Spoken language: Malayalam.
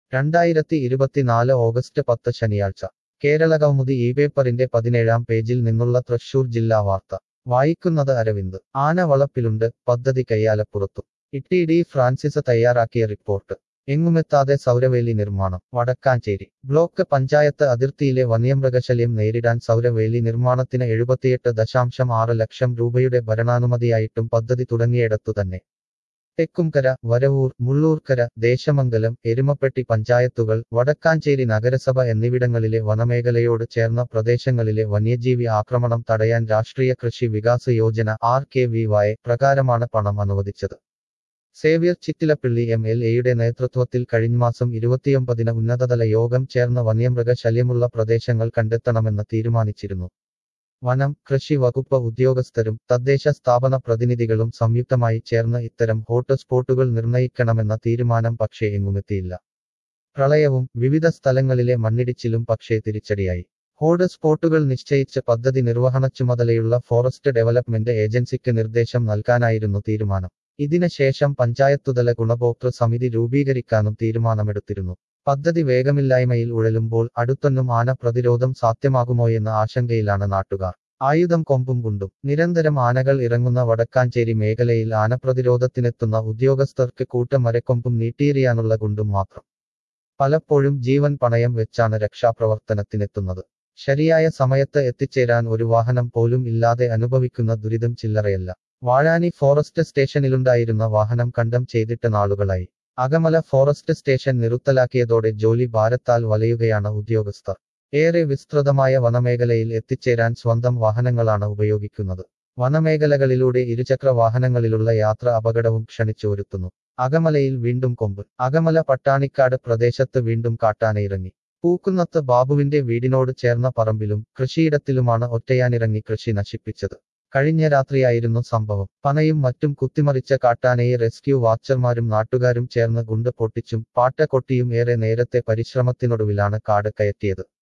രണ്ടായിരത്തി ഇരുപത്തിനാല് ഓഗസ്റ്റ് പത്ത് ശനിയാഴ്ച കേരള കൗമുദി ഈ പേപ്പറിന്റെ പതിനേഴാം പേജിൽ നിന്നുള്ള തൃശൂർ ജില്ലാ വാർത്ത വായിക്കുന്നത് അരവിന്ദ് ആന വളപ്പിലുണ്ട് പദ്ധതി കയ്യാലപ്പുറത്തു ഇട്ടി ഡി ഫ്രാൻസിസ് തയ്യാറാക്കിയ റിപ്പോർട്ട് എങ്ങുമെത്താതെ സൗരവേലി നിർമ്മാണം വടക്കാഞ്ചേരി ബ്ലോക്ക് പഞ്ചായത്ത് അതിർത്തിയിലെ വന്യമൃഗശല്യം നേരിടാൻ സൗരവേലി നിർമ്മാണത്തിന് എഴുപത്തിയെട്ട് ദശാംശം ആറ് ലക്ഷം രൂപയുടെ ഭരണാനുമതിയായിട്ടും പദ്ധതി തുടങ്ങിയിടത്തു തന്നെ തെക്കുംകര വരവൂർ മുള്ളൂർക്കര ദേശമംഗലം എരുമപ്പെട്ടി പഞ്ചായത്തുകൾ വടക്കാഞ്ചേരി നഗരസഭ എന്നിവിടങ്ങളിലെ വനമേഖലയോട് ചേർന്ന പ്രദേശങ്ങളിലെ വന്യജീവി ആക്രമണം തടയാൻ Rashtriya Krishi Vikas Yojana R K V Y പ്രകാരമാണ് പണം അനുവദിച്ചത് സേവ്യർ ചിറ്റിലപ്പിള്ളി എം എൽ എയുടെ നേതൃത്വത്തിൽ കഴിഞ്ഞമാസം ഇരുപത്തിയൊമ്പതിന് ഉന്നതതല യോഗം ചേർന്ന് വന്യമൃഗ ശല്യമുള്ള പ്രദേശങ്ങൾ കണ്ടെത്തണമെന്ന് തീരുമാനിച്ചിരുന്നു വനം കൃഷി വകുപ്പ് ഉദ്യോഗസ്ഥരും തദ്ദേശ സ്ഥാപന പ്രതിനിധികളും സംയുക്തമായി ചേർന്ന് ഇത്തരം ഹോട്ട്സ്പോട്ടുകൾ നിർണയിക്കണമെന്ന തീരുമാനം പക്ഷേ എങ്ങുമെത്തിയില്ല പ്രളയവും വിവിധ സ്ഥലങ്ങളിലെ മണ്ണിടിച്ചിലും പക്ഷേ തിരിച്ചടിയായി ഹോട്ട് സ്പോട്ടുകൾ നിശ്ചയിച്ച് പദ്ധതി നിർവഹണ ചുമതലയുള്ള ഫോറസ്റ്റ് ഡെവലപ്മെന്റ് ഏജൻസിക്ക് നിർദ്ദേശം നൽകാനായിരുന്നു തീരുമാനം ഇതിന് ശേഷം പഞ്ചായത്തുതല ഗുണഭോക്തൃ സമിതി രൂപീകരിക്കാനും തീരുമാനമെടുത്തിരുന്നു പദ്ധതി വേഗമില്ലായ്മയിൽ ഉഴലുമ്പോൾ അടുത്തൊന്നും ആന പ്രതിരോധം സാധ്യമാകുമോയെന്ന ആശങ്കയിലാണ് നാട്ടുകാർ ആയുധം കൊമ്പും കൊണ്ടും നിരന്തരം ആനകൾ ഇറങ്ങുന്ന വടക്കാഞ്ചേരി മേഖലയിൽ ആന പ്രതിരോധത്തിനെത്തുന്ന ഉദ്യോഗസ്ഥർക്ക് കൂട്ടമരക്കൊമ്പും നീട്ടിയെറിയാനുള്ള ഗുണ്ടും മാത്രം പലപ്പോഴും ജീവൻ പണയം വെച്ചാണ് രക്ഷാപ്രവർത്തനത്തിനെത്തുന്നത് ശരിയായ സമയത്ത് എത്തിച്ചേരാൻ ഒരു വാഹനം പോലും ഇല്ലാതെ അനുഭവിക്കുന്ന ദുരിതം ചില്ലറയല്ല വാഴാനി ഫോറസ്റ്റ് സ്റ്റേഷനിലുണ്ടായിരുന്ന വാഹനം കണ്ടം ചെയ്തിട്ട് നാളുകളായി അകമല ഫോറസ്റ്റ് സ്റ്റേഷൻ നിറുത്തലാക്കിയതോടെ ജോലി ഭാരത്താൽ വലയുകയാണ് ഉദ്യോഗസ്ഥർ ഏറെ വിസ്തൃതമായ വനമേഖലയിൽ എത്തിച്ചേരാൻ സ്വന്തം വാഹനങ്ങളാണ് ഉപയോഗിക്കുന്നത് വനമേഖലകളിലൂടെ ഇരുചക്ര വാഹനങ്ങളിലുള്ള യാത്ര അപകടവും ക്ഷണിച്ചുവരുത്തുന്നു അകമലയിൽ വീണ്ടും കൊമ്പ് അകമല പട്ടാണിക്കാട് പ്രദേശത്ത് വീണ്ടും കാട്ടാനയിറങ്ങി പൂക്കുന്നത്ത് ബാബുവിന്റെ വീടിനോട് ചേർന്ന പറമ്പിലും കൃഷിയിടത്തിലുമാണ് ഒറ്റയാനിറങ്ങി കൃഷി നശിപ്പിച്ചത് കഴിഞ്ഞ രാത്രിയായിരുന്നു സംഭവം പനയും മറ്റും കുത്തിമറിച്ച കാട്ടാനയെ റെസ്ക്യൂ വാച്ചർമാരും നാട്ടുകാരും ചേർന്ന് ഗുണ്ട് പൊട്ടിച്ചും പാട്ട കൊട്ടിയും ഏറെ നേരത്തെ പരിശ്രമത്തിനൊടുവിലാണ് കാട് കയറ്റിയത്